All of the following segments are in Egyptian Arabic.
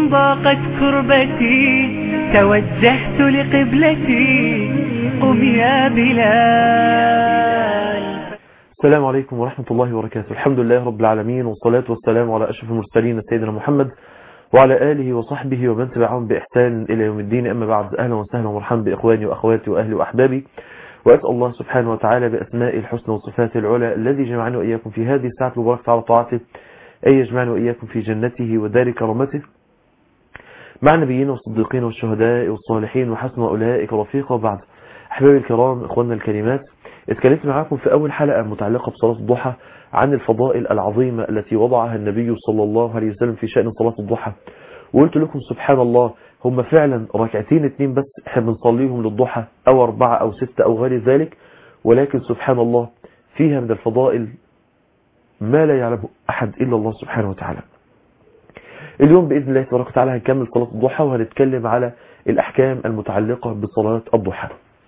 ضاقت كربتي توجهت لقبلتي قم يا بلال السلام عليكم ورحمة الله وبركاته الحمد لله رب العالمين والصلاة والسلام على أشرف المرسلين سيدنا محمد وعلى آله وصحبه ومن تبعهم بإحسان إلى يوم الدين أما بعد أهلا وسهلا ومرحبا بإخواني وأخواتي وأهلي وأحبابي وأسأل الله سبحانه وتعالى بأسماء الحسنى وصفاته العلى الذي جمعنا وإياكم في هذه الساعة المباركة على طاعته أن يجمعنا وإياكم في جنته ودار كرامته مع نبيين والصديقين والشهداء والصالحين وحسن أولئك رفيقا وبعد أحبابي الكرام إخواننا الكريمات اتكلمت معاكم في أول حلقة متعلقة بصلاة الضحى عن الفضائل العظيمة التي وضعها النبي صلى الله عليه وسلم في شأن صلاة الضحى وقلت لكم سبحان الله هم فعلا ركعتين اتنين بس احنا بنصليهم للضحى او اربعة او ستة او غير ذلك ولكن سبحان الله فيها من الفضائل ما لا يعلمه احد الا الله سبحانه وتعالى اليوم بإذن الله تبارك وتعالى هنكمل صلاة الضحى وهنتكلم على الأحكام المتعلقة بصلاة الضحى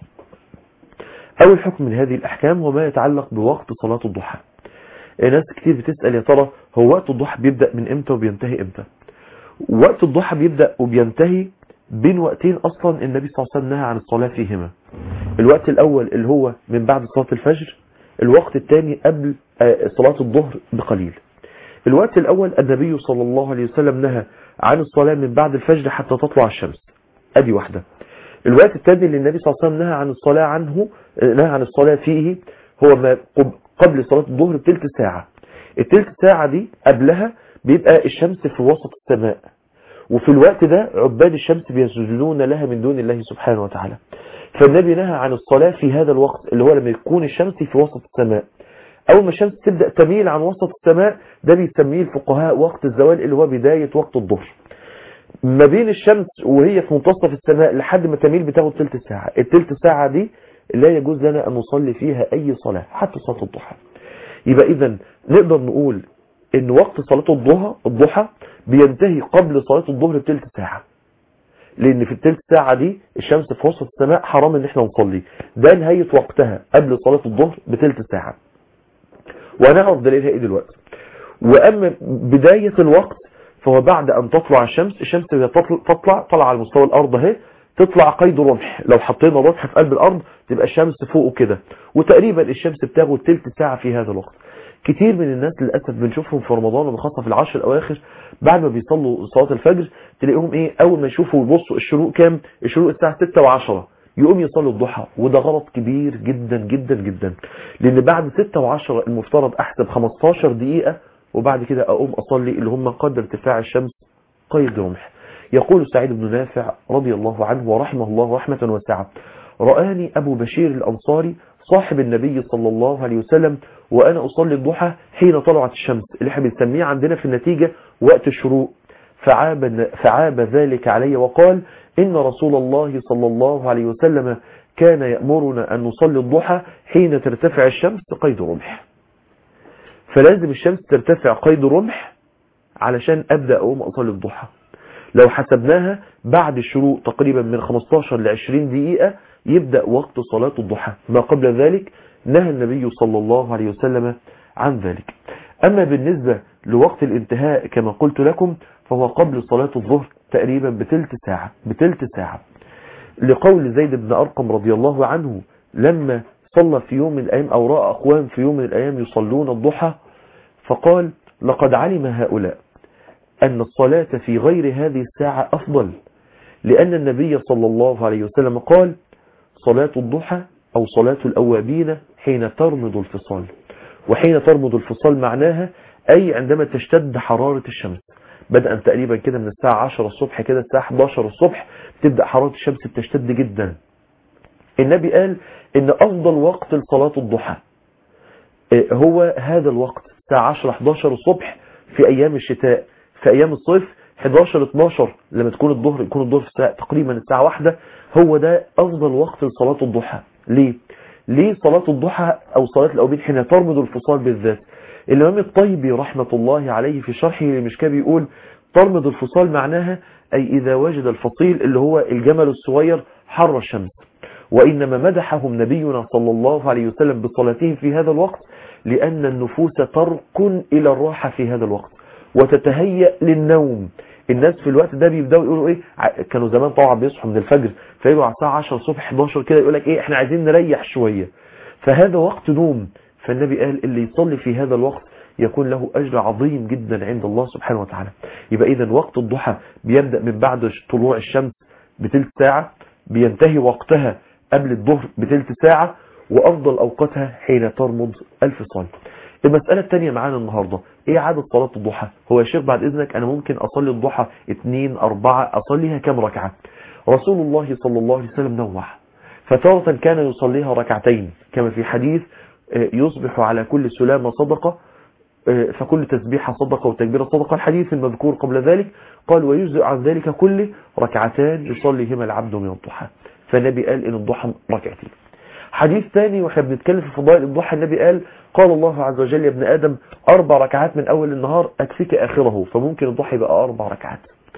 أول حكم من هذه الأحكام هو ما يتعلق بوقت صلاة الضحى ناس كتير بتسأل يا ترى هو وقت الضحى بيبدأ من امتى وبينتهي امتى وقت الضحى بيبدأ وبينتهي بين وقتين أصلا النبي صلى الله عليه وسلم نهى عن الصلاة فيهما الوقت الأول اللي هو من بعد صلاة الفجر الوقت الثاني قبل صلاة الظهر بقليل الوقت الأول النبي صلى الله عليه وسلم نهى عن الصلاة من بعد الفجر حتى تطلع الشمس أدي واحدة الوقت الثاني اللي النبي صلى الله عليه وسلم نهى عن الصلاة عنه نهى عن الصلاة فيه هو ما قبل صلاة الظهر بتلت ساعة التلت ساعة دي قبلها بيبقى الشمس في وسط السماء وفي الوقت ده عباد الشمس بيسجدون لها من دون الله سبحانه وتعالى فالنبي نهى عن الصلاة في هذا الوقت اللي هو لما يكون الشمس في وسط السماء أول ما الشمس تبدأ تميل عن وسط السماء ده بيسميه الفقهاء وقت الزوال اللي هو بداية وقت الظهر ما بين الشمس وهي في منتصف السماء لحد ما تميل بتاخد تلت ساعة التلت ساعة دي لا يجوز لنا أن نصلي فيها أي صلاة حتى صلاة الضحى يبقى إذا نقدر نقول ان وقت صلاة الضحى الضحى بينتهي قبل صلاة الظهر بتلت ساعة لان في التلت ساعة دي الشمس في وسط السماء حرام ان احنا نصلي ده نهاية وقتها قبل صلاة الظهر بتلت ساعة وهنعرف دليلها ايه دلوقتي واما بداية الوقت فهو بعد ان تطلع الشمس الشمس وهي تطلع طلع على مستوى الارض اهي تطلع قيد رمح لو حطينا رمح في قلب الارض تبقى الشمس فوقه كده وتقريبا الشمس بتاخد تلت ساعة في هذا الوقت كتير من الناس للأسف بنشوفهم في رمضان وخاصة في العشر الأواخر بعد ما بيصلوا صلاة الفجر تلاقيهم إيه أول ما يشوفوا يبصوا الشروق كام الشروق الساعة 6 و10 يقوم يصلوا الضحى وده غلط كبير جدا جدا جدا لأن بعد 6 و10 المفترض أحسب 15 دقيقة وبعد كده أقوم أصلي اللي هم قدر ارتفاع الشمس قيد رمح يقول سعيد بن نافع رضي الله عنه ورحمه الله رحمة واسعة رآني أبو بشير الأنصاري صاحب النبي صلى الله عليه وسلم وأنا أصلي الضحى حين طلعت الشمس اللي احنا بنسميه عندنا في النتيجة وقت الشروق فعاب, فعاب ذلك علي وقال إن رسول الله صلى الله عليه وسلم كان يأمرنا أن نصلي الضحى حين ترتفع الشمس قيد رمح فلازم الشمس ترتفع قيد رمح علشان أبدأ أقوم أصلي الضحى لو حسبناها بعد الشروق تقريبا من 15 ل 20 دقيقة يبدأ وقت صلاة الضحى ما قبل ذلك نهى النبي صلى الله عليه وسلم عن ذلك أما بالنسبة لوقت الانتهاء كما قلت لكم فهو قبل صلاة الظهر تقريبا بتلت ساعة بتلت ساعة لقول زيد بن أرقم رضي الله عنه لما صلى في يوم من الأيام أو رأى أقوام في يوم من الأيام يصلون الضحى فقال لقد علم هؤلاء أن الصلاة في غير هذه الساعة أفضل لأن النبي صلى الله عليه وسلم قال صلاة الضحى أو صلاة الأوابين حين ترمض الفصال وحين ترمض الفصال معناها أي عندما تشتد حرارة الشمس بدءا تقريبا كده من الساعة 10 الصبح كده الساعة 11 الصبح تبدأ حرارة الشمس بتشتد جدا النبي قال إن أفضل وقت لصلاة الضحى هو هذا الوقت الساعة 10 11 الصبح في أيام الشتاء في أيام الصيف 11 12 لما تكون الظهر يكون الظهر في الساعة تقريبا الساعة واحدة هو ده أفضل وقت لصلاة الضحى ليه؟ ليه صلاة الضحى أو صلاة الأوبين حين ترمض الفصال بالذات الإمام الطيبي رحمة الله عليه في شرحه لمشكاه بيقول ترمض الفصال معناها أي إذا وجد الفصيل اللي هو الجمل الصغير حر الشمس وإنما مدحهم نبينا صلى الله عليه وسلم بصلاتهم في هذا الوقت لأن النفوس تركن إلى الراحة في هذا الوقت وتتهيأ للنوم الناس في الوقت ده بيبداوا يقولوا ايه ع- كانوا زمان طبعا بيصحوا من الفجر فيجوا على الساعه 10 الصبح 11 كده يقول لك ايه احنا عايزين نريح شويه فهذا وقت نوم فالنبي قال اللي يصلي في هذا الوقت يكون له أجر عظيم جدا عند الله سبحانه وتعالى يبقى إذا وقت الضحى بيبدأ من بعد طلوع الشمس بتلت ساعة بينتهي وقتها قبل الظهر بتلت ساعة وأفضل أوقاتها حين ترمض الفصال المسألة الثانية معانا النهاردة ايه عدد صلاة الضحى هو يا شيخ بعد اذنك انا ممكن اصلي الضحى اتنين اربعة اصليها كم ركعة رسول الله صلى الله عليه وسلم نوع فتارة كان يصليها ركعتين كما في حديث آه، يصبح على كل سلامة صدقة آه، فكل تسبيحة صدقة وتكبيرة صدقة الحديث المذكور قبل ذلك قال ويجزء عن ذلك كله ركعتان يصليهما العبد من الضحى فالنبي قال ان الضحى ركعتين حديث ثاني واحنا بنتكلم في فضائل الضحى النبي قال قال الله عز وجل يا ابن آدم أربع ركعات من أول النهار أكفيك آخره فممكن الضحى يبقى أربع ركعات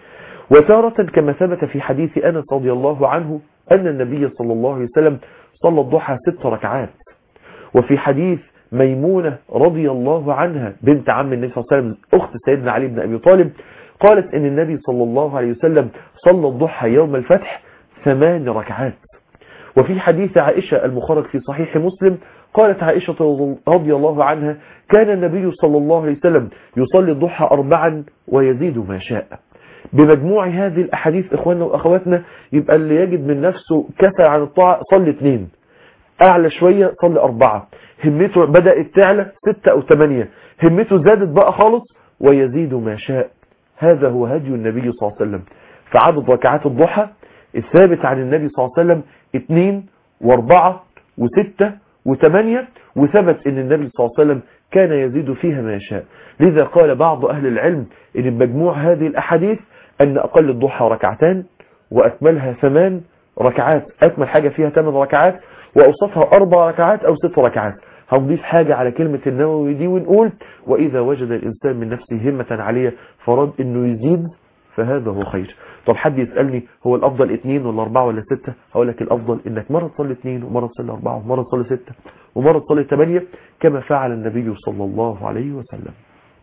وتارة كما ثبت في حديث أنس رضي الله عنه أن النبي صلى الله عليه وسلم صلى الضحى ست ركعات وفي حديث ميمونة رضي الله عنها بنت عم النبي صلى الله عليه وسلم أخت سيدنا علي بن أبي طالب قالت أن النبي صلى الله عليه وسلم صلى الضحى يوم الفتح ثمان ركعات وفي حديث عائشة المخرج في صحيح مسلم قالت عائشة رضي الله عنها كان النبي صلى الله عليه وسلم يصلي الضحى أربعا ويزيد ما شاء بمجموع هذه الأحاديث إخواننا وأخواتنا يبقى اللي يجد من نفسه كسل عن الطاعة صلي اثنين أعلى شوية صلي أربعة همته بدأت تعلى ستة أو ثمانية همته زادت بقى خالص ويزيد ما شاء هذا هو هدي النبي صلى الله عليه وسلم فعدد ركعات الضحى الثابت عن النبي صلى الله عليه وسلم اثنين واربعة وستة وثمانية وثبت ان النبي صلى الله عليه وسلم كان يزيد فيها ما يشاء لذا قال بعض اهل العلم ان مجموع هذه الاحاديث ان اقل الضحى ركعتان واكملها ثمان ركعات اكمل حاجة فيها ثمان ركعات واوسطها اربع ركعات او ست ركعات هنضيف حاجة على كلمة النووي دي ونقول واذا وجد الانسان من نفسه همة عالية فراد انه يزيد فهذا هو خير طب حد يسألني هو الأفضل اثنين ولا أربعة ولا ستة هقول لك الأفضل إنك مرة تصلي اثنين ومرة تصلي أربعة ومرة تصلي ستة ومرة تصلي ثمانية كما فعل النبي صلى الله عليه وسلم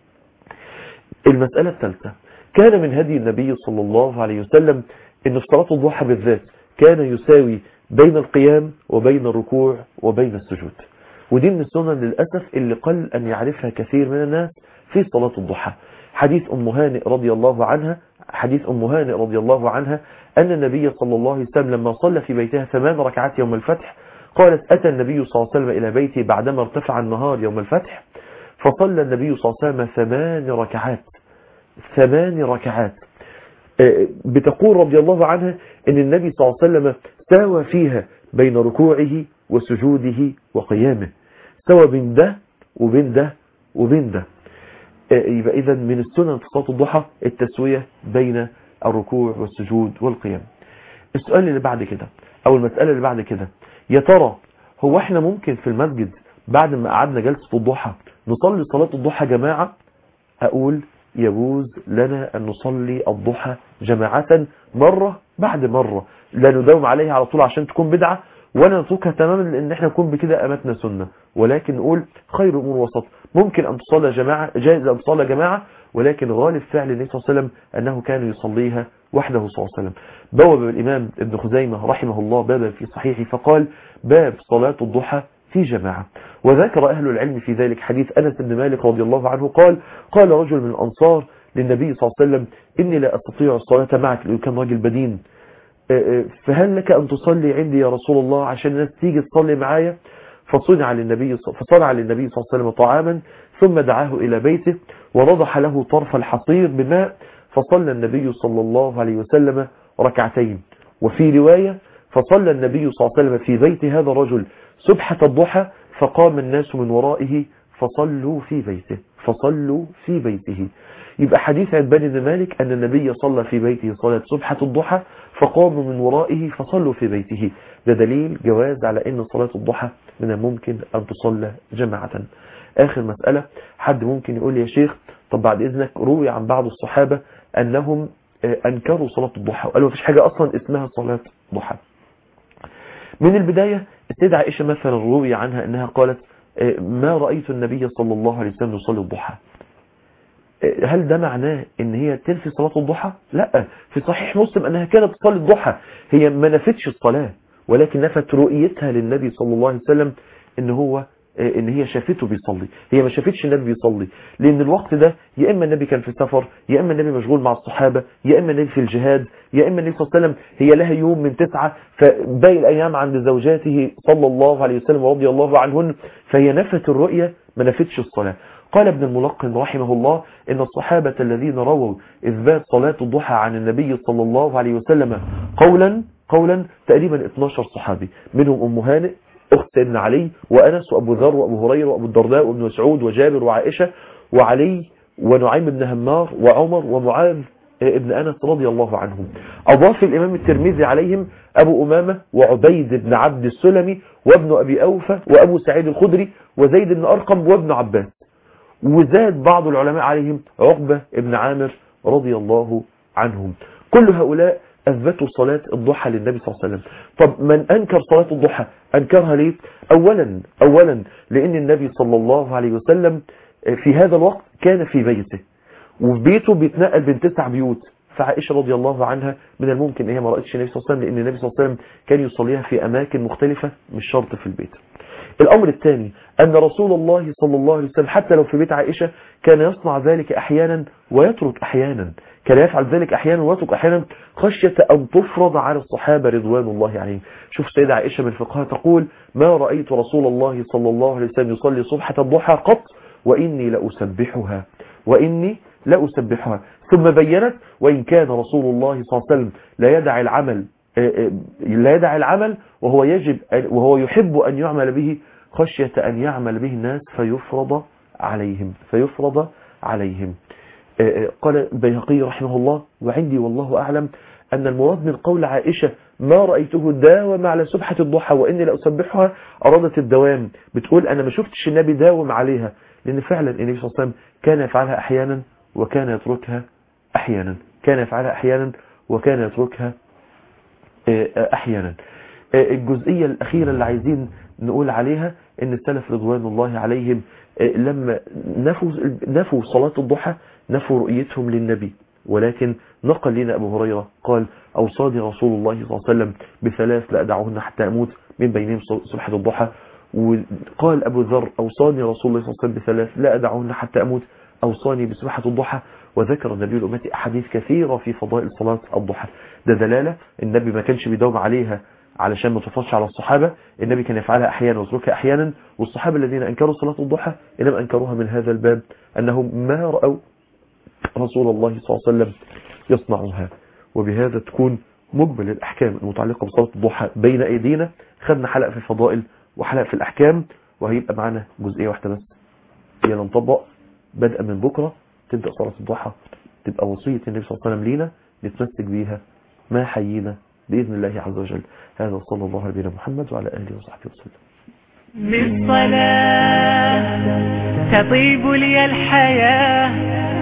المسألة الثالثة كان من هدي النبي صلى الله عليه وسلم إن في صلاة الضحى بالذات كان يساوي بين القيام وبين الركوع وبين السجود ودي من السنن للأسف اللي قل أن يعرفها كثير من الناس في صلاة الضحى حديث أم هانئ رضي الله عنها حديث أم هانئ رضي الله عنها أن النبي صلى الله عليه وسلم لما صلى في بيتها ثمان ركعات يوم الفتح قالت أتى النبي صلى الله عليه وسلم إلى بيته بعدما ارتفع النهار يوم الفتح فصلى النبي صلى الله عليه وسلم ثمان ركعات ثمان ركعات آه، بتقول رضي الله عنها أن النبي صلى الله عليه وسلم ساوى فيها بين ركوعه وسجوده وقيامه سوى بين ده وبين ده وبين ده يبقى إذا من السنن في صلاة الضحى التسوية بين الركوع والسجود والقيام السؤال اللي بعد كده أو المسألة اللي بعد كده يا ترى هو احنا ممكن في المسجد بعد ما قعدنا جلسة الضحى نصلي صلاة الضحى جماعة أقول يجوز لنا أن نصلي الضحى جماعة مرة بعد مرة لا نداوم عليها على طول عشان تكون بدعة ولا نتركها تماما لان احنا نكون بكده امتنا سنة ولكن نقول خير الامور وسط ممكن ان تصلى جماعة جائز ان تصلى جماعة ولكن غالب فعل النبي صلى الله عليه وسلم انه كان يصليها وحده صلى الله عليه وسلم بوب الامام ابن خزيمة رحمه الله بابا في صحيحه فقال باب صلاة الضحى في جماعة وذكر أهل العلم في ذلك حديث أنس بن مالك رضي الله عنه قال قال رجل من الأنصار للنبي صلى الله عليه وسلم إني لا أستطيع الصلاة معك لأنه كان راجل بدين فهل لك أن تصلي عندي يا رسول الله عشان الناس تيجي تصلي معايا فصنع للنبي فصنع للنبي صلى الله عليه وسلم طعاما ثم دعاه إلى بيته ونضح له طرف الحصير بماء فصلى النبي صلى الله عليه وسلم ركعتين وفي رواية فصلى النبي صلى الله عليه وسلم في بيت هذا الرجل سبحة الضحى فقام الناس من ورائه فصلوا في بيته فصلوا في بيته يبقى حديث عباد بن مالك أن النبي صلى في بيته صلاة سبحة الضحى فقاموا من ورائه فصلوا في بيته ده دليل جواز على أن صلاة الضحى من الممكن أن تصلى جماعة آخر مسألة حد ممكن يقول يا شيخ طب بعد إذنك روي عن بعض الصحابة أنهم أنكروا صلاة الضحى وقالوا مفيش حاجة أصلا اسمها صلاة ضحى من البداية السيدة عائشة مثلا روي عنها أنها قالت ما رأيت النبي صلى الله عليه وسلم يصلي الضحى هل ده معناه ان هي تنفي صلاة الضحى لا في صحيح مسلم انها كانت تصلي الضحى هي ما نفتش الصلاة ولكن نفت رؤيتها للنبي صلى الله عليه وسلم ان هو ان هي شافته بيصلي هي ما شافتش النبي بيصلي لان الوقت ده يا اما النبي كان في سفر يا اما النبي مشغول مع الصحابة يا اما النبي في الجهاد يا اما النبي صلى الله عليه وسلم هي لها يوم من تسعة فباقي الايام عند زوجاته صلى الله عليه وسلم ورضي الله عنهن فهي نفت الرؤية ما نفتش الصلاة قال ابن الملقن رحمه الله إن الصحابة الذين رووا إثبات صلاة الضحى عن النبي صلى الله عليه وسلم قولا قولا تقريبا 12 صحابي منهم أم هانئ أخت سيدنا علي وأنس وأبو ذر وأبو هريرة وأبو الدرداء وابن مسعود وجابر وعائشة وعلي ونعيم بن همار وعمر ومعاذ ابن أنس رضي الله عنهم أضاف الإمام الترمذي عليهم أبو أمامة وعبيد بن عبد السلمي وابن أبي أوفى وأبو سعيد الخدري وزيد بن أرقم وابن عباس وزاد بعض العلماء عليهم عقبة ابن عامر رضي الله عنهم كل هؤلاء أثبتوا صلاة الضحى للنبي صلى الله عليه وسلم طب من أنكر صلاة الضحى أنكرها ليه أولا أولا لأن النبي صلى الله عليه وسلم في هذا الوقت كان في بيته وفي بيته بيتنقل بين تسع بيوت فعائشة رضي الله عنها من الممكن ان هي ما رأتش النبي صلى الله عليه وسلم لأن النبي صلى الله عليه وسلم كان يصليها في أماكن مختلفة مش شرط في البيت الأمر الثاني أن رسول الله صلى الله عليه وسلم حتى لو في بيت عائشة كان يصنع ذلك أحيانا ويترك أحيانا كان يفعل ذلك أحيانا ويترك أحيانا خشية أن تفرض على الصحابة رضوان الله عليهم شوف سيدة عائشة من فقهها تقول ما رأيت رسول الله صلى الله عليه وسلم يصلي صبحة الضحى قط وإني لأسبحها وإني لا أسبحها ثم بينت وإن كان رسول الله صلى الله عليه وسلم لا يدع العمل لا يدع العمل وهو يجب وهو يحب أن يعمل به خشية أن يعمل به الناس فيفرض عليهم فيفرض عليهم قال البيهقي رحمه الله وعندي والله أعلم أن المراد من قول عائشة ما رأيته داوم على سبحة الضحى وإني لأسبحها أرادت الدوام بتقول أنا ما شفتش النبي داوم عليها لأن فعلا النبي صلى الله عليه وسلم كان يفعلها أحيانا وكان يتركها أحيانا كان يفعلها أحيانا وكان يتركها أحيانا الجزئية الأخيرة اللي عايزين نقول عليها ان السلف رضوان الله عليهم لما نفوا, نفوا صلاة الضحى نفوا رؤيتهم للنبي ولكن نقل لنا أبو هريرة قال أوصاني رسول الله صلى الله عليه وسلم بثلاث لا أدعوهن حتى أموت من بينهم سبحة الضحى وقال أبو ذر أوصاني رسول الله صلى الله عليه وسلم بثلاث لا أدعوهن حتى أموت أوصاني بسبحة الضحى وذكر النبي الأمة أحاديث كثيرة في فضائل صلاة الضحى ده دلالة النبي ما كانش بيداوم عليها علشان ما تفضش على الصحابة النبي كان يفعلها أحيانا ويتركها أحيانا والصحابة الذين أنكروا صلاة الضحى إنما أنكروها من هذا الباب أنهم ما رأوا رسول الله صلى الله عليه وسلم يصنعها وبهذا تكون مجمل الأحكام المتعلقة بصلاة الضحى بين أيدينا خدنا حلقة في الفضائل وحلقة في الأحكام وهيبقى معنا جزئية واحدة بس هي نطبق بدءا من بكرة تبدأ صلاة الضحى تبقى وصية النبي صلى الله عليه وسلم لينا نتمسك بيها ما حيينا بإذن الله عز وجل هذا صلى الله على نبينا محمد وعلى آله وصحبه وسلم بالصلاة تطيب لي الحياة